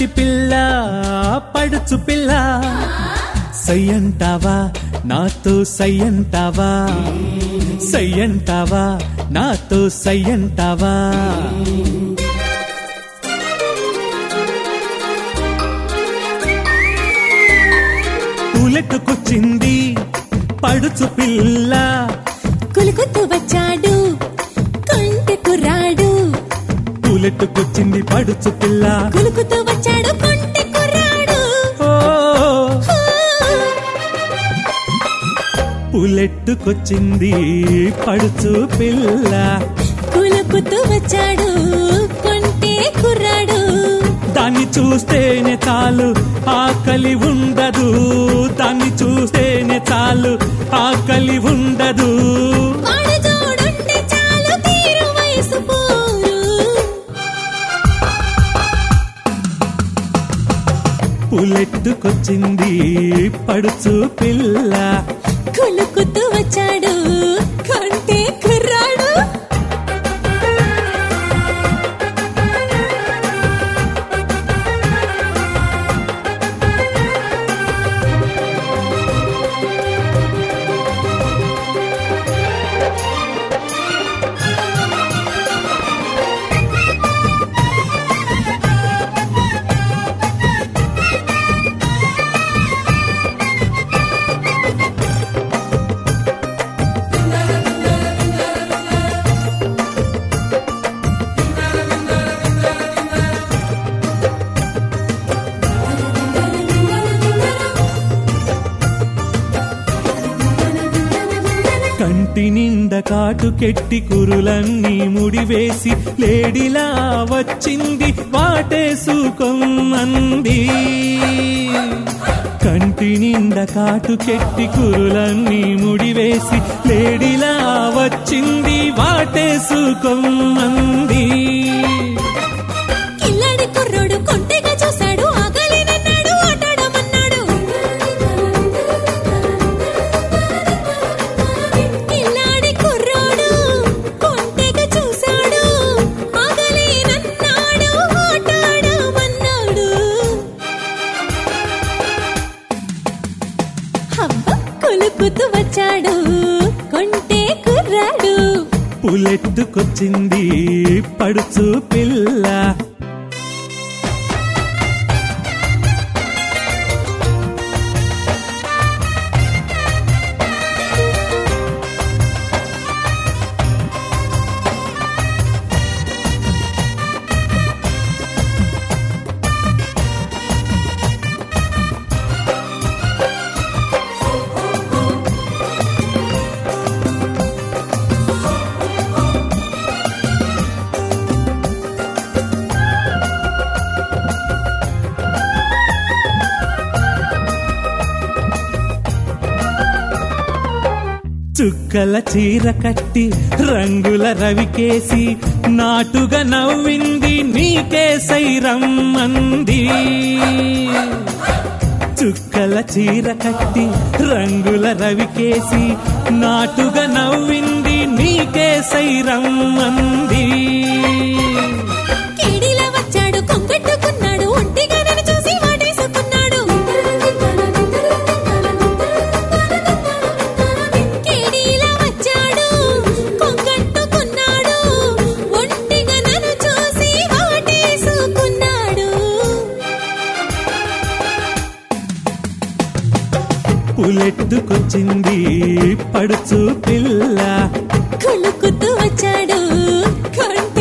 పచ్చి పిల్ల పడుచు పిల్ల సయ్యంటావా నాతో సయ్యంటావా సయ్యంటావా నాతో సయ్యంటావా పూలెట్టుకొచ్చింది పడుచు పిల్ల కులుకుతూ వచ్చాడు కొంటె కుర్రాడు పూలెట్టుకొచ్చింది పడుచు పిల్ల కులుకుతూ వచ్చాడు కొంటె కుర్రాడు ఓ ఆ, పూలెట్టుకొచ్చింది పడుచు పిల్ల కులుకుతూ వచ్చాడు కొంటె కుర్రాడు దాన్ని చూస్తేనే చాలు ఆకలి ఉండదు దాన్ని చూస్తేనే చాలు ఆకలి ఉండదు వాడు జోడుంటే చాలు తీరు వయసు పోరు పూలెట్టుకొచ్చింది పడుచు పిల్ల కులుకుతూ వచ్చాడు కొంటె కుర్రాడు కంటి నిండ కాటుకెట్టి కురులన్నీ ముడివేసి లేడిలా వచ్చింది వాటేసుకోమంది కంటి నిండ కాటుకెట్టి కురులన్నీ ముడివేసి లేడిలా వచ్చింది వాటేసుకోమంది కిల్లాడి కుర్రోడు కొంటెగా చూశాడు ఆగలేనన్నాడు ఆటాడమన్నాడు కిల్లాడి కుర్రోడు కొంటెగా చూశాడు ఆగలేనన్నాడు ఆటాడమన్నాడు హబ్బ కొలుకుతూ వచ్చాడు కొంటే కుర్రాడు పులెట్టుకొచ్చింది పడుచు పిల్ల చుక్కల చీర కట్టి రంగుల రవికేసి నాటుగా నవ్వింది నీకే సైరమ్మంది చుక్కల చీర కట్టి రంగుల రవికేసి నాటుగా నవ్వింది నీకే సైరమ్మంది కేడిలా వచ్చాడు కొంగట్టుకున్నాడు ఒంటిగా నన్ను చూసి వాటేసుకున్నాడు కేడిలా వచ్చాడు కొంగట్టుకున్నాడు ఒంటిగా నన్ను చూసి వాటేసుకున్నాడు పులెట్టుకొచ్చింది పడుచు పిల్ల కొలుకుతూ వచ్చాడు కొంట